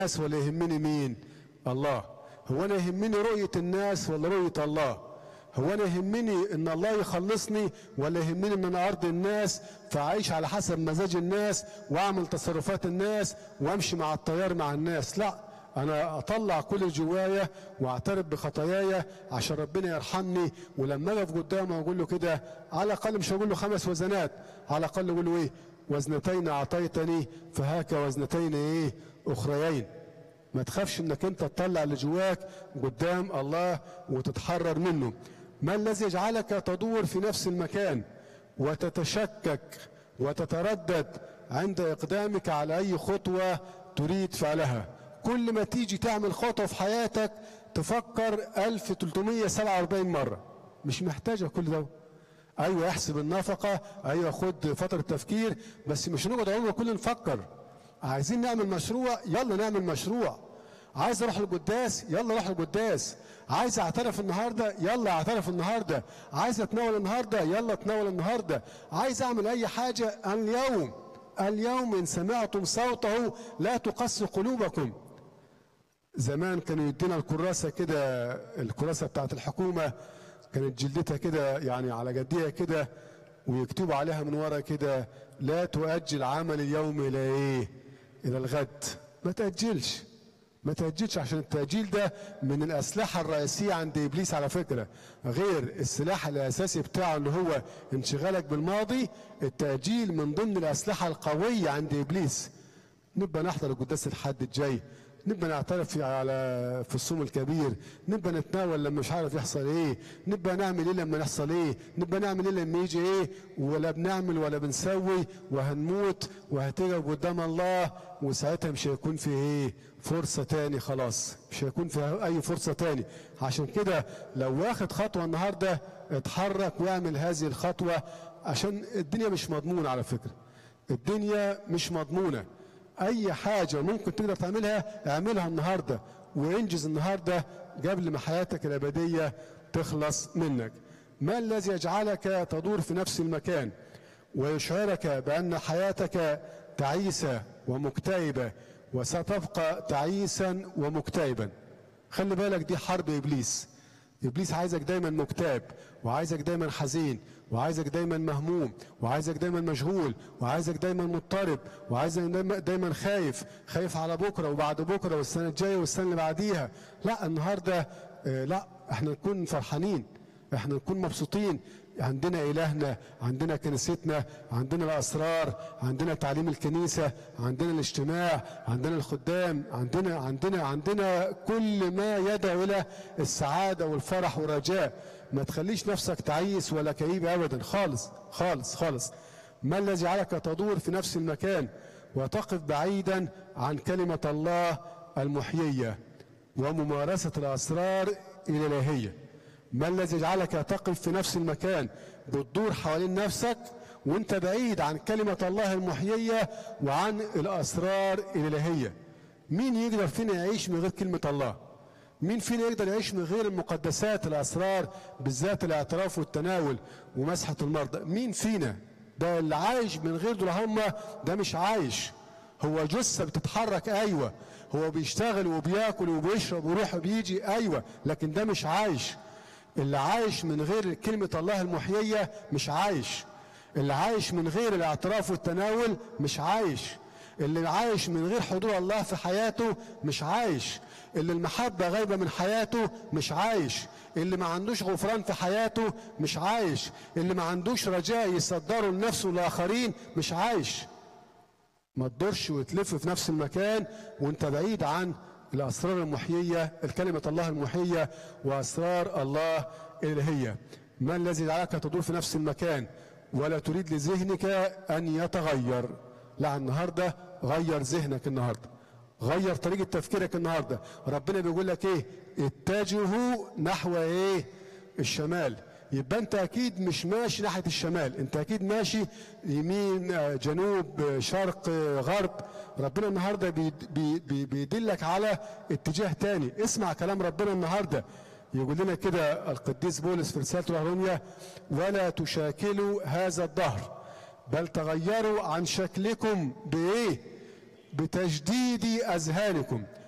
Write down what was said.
الناس ولا يهمني مين الله هو انا يهمني رؤية الناس ولا رؤية الله هو انا يهمني ان الله يخلصني ولا يهمني ان انا ارضي الناس فاعيش على حسب مزاج الناس واعمل تصرفات الناس وامشي مع التيار مع الناس لا انا اطلع كل اللي جوايا واعترف بخطاياي عشان ربنا يرحمني ولما اقف قدامه اقول له كده على الاقل مش هقول له خمس وزنات على الاقل اقول له ايه وزنتين اعطيتني فهاك وزنتين ايه اخريين ما تخافش انك انت تطلع اللي جواك قدام الله وتتحرر منه ما الذي يجعلك تدور في نفس المكان وتتشكك وتتردد عند اقدامك على اي خطوه تريد فعلها كل ما تيجي تعمل خطوه في حياتك تفكر 1347 مره مش محتاجه كل ده ايوه احسب النفقه ايوه خد فتره تفكير بس مش نقعد عمرنا كل نفكر عايزين نعمل مشروع يلا نعمل مشروع عايز اروح القداس يلا روح القداس عايز اعترف النهارده يلا اعترف النهارده عايز اتناول النهارده يلا اتناول النهارده عايز اعمل اي حاجه اليوم اليوم ان سمعتم صوته لا تقسوا قلوبكم زمان كانوا يدينا الكراسه كده الكراسه بتاعت الحكومه كانت جلدتها كده يعني على جديها كده ويكتبوا عليها من ورا كده لا تؤجل عمل اليوم الى ايه الى الغد ما تاجلش ما تأجلش عشان التأجيل ده من الأسلحة الرئيسية عند إبليس على فكرة غير السلاح الأساسي بتاعه اللي هو انشغالك بالماضي التأجيل من ضمن الأسلحة القوية عند إبليس نبقى نحضر القداس الحد الجاي نبقى نعترف في على في الصوم الكبير نبقى نتناول لما مش عارف يحصل ايه نبقى نعمل ايه لما يحصل ايه نبقى نعمل ايه لما يجي ايه ولا بنعمل ولا بنسوي وهنموت وهتقف قدام الله وساعتها مش هيكون في ايه فرصة تاني خلاص مش هيكون في اي فرصة تاني عشان كده لو واخد خطوة النهاردة اتحرك واعمل هذه الخطوة عشان الدنيا مش مضمونة على فكرة الدنيا مش مضمونه اي حاجه ممكن تقدر تعملها اعملها النهارده وانجز النهارده قبل ما حياتك الابديه تخلص منك ما الذي يجعلك تدور في نفس المكان ويشعرك بان حياتك تعيسه ومكتئبه وستبقى تعيسا ومكتئبا خلي بالك دي حرب ابليس ابليس عايزك دايما مكتئب وعايزك دايما حزين وعايزك دايما مهموم وعايزك دايما مشغول وعايزك دايما مضطرب وعايزك دايما, دايما خايف خايف على بكره وبعد بكره والسنه الجايه والسنه اللي بعديها لا النهارده آه لا احنا نكون فرحانين احنا نكون مبسوطين عندنا إلهنا عندنا كنيستنا عندنا الأسرار عندنا تعليم الكنيسة عندنا الاجتماع عندنا الخدام عندنا عندنا عندنا كل ما يدعو إلى السعادة والفرح والرجاء ما تخليش نفسك تعيس ولا كئيب أبدا خالص خالص خالص ما الذي جعلك تدور في نفس المكان وتقف بعيدا عن كلمة الله المحيية وممارسة الأسرار الإلهية ما الذي يجعلك تقف في نفس المكان بتدور حوالين نفسك وانت بعيد عن كلمة الله المحيية وعن الأسرار الإلهية مين يقدر فينا يعيش من غير كلمة الله مين فينا يقدر يعيش من غير المقدسات الأسرار بالذات الاعتراف والتناول ومسحة المرضى مين فينا ده اللي عايش من غير دول هم ده مش عايش هو جثة بتتحرك أيوة هو بيشتغل وبياكل وبيشرب ويروح وبيجي أيوة لكن ده مش عايش اللي عايش من غير كلمة الله المحيية مش عايش اللي عايش من غير الاعتراف والتناول مش عايش اللي عايش من غير حضور الله في حياته مش عايش اللي المحبة غايبة من حياته مش عايش اللي ما عندوش غفران في حياته مش عايش اللي ما عندوش رجاء يصدره لنفسه والآخرين مش عايش ما تدورش وتلف في نفس المكان وانت بعيد عن الأسرار المحيية الكلمة الله المحيية وأسرار الله الإلهية ما الذي جعلك تدور في نفس المكان ولا تريد لذهنك أن يتغير لا النهاردة غير ذهنك النهاردة غير طريقة تفكيرك النهاردة ربنا بيقول لك ايه اتجهوا نحو ايه الشمال يبقى انت اكيد مش ماشي ناحيه الشمال انت اكيد ماشي يمين جنوب شرق غرب ربنا النهارده بي بيدلك على اتجاه تاني اسمع كلام ربنا النهارده يقول لنا كده القديس بولس في رسالته روميا ولا تشاكلوا هذا الدهر بل تغيروا عن شكلكم بايه بتجديد اذهانكم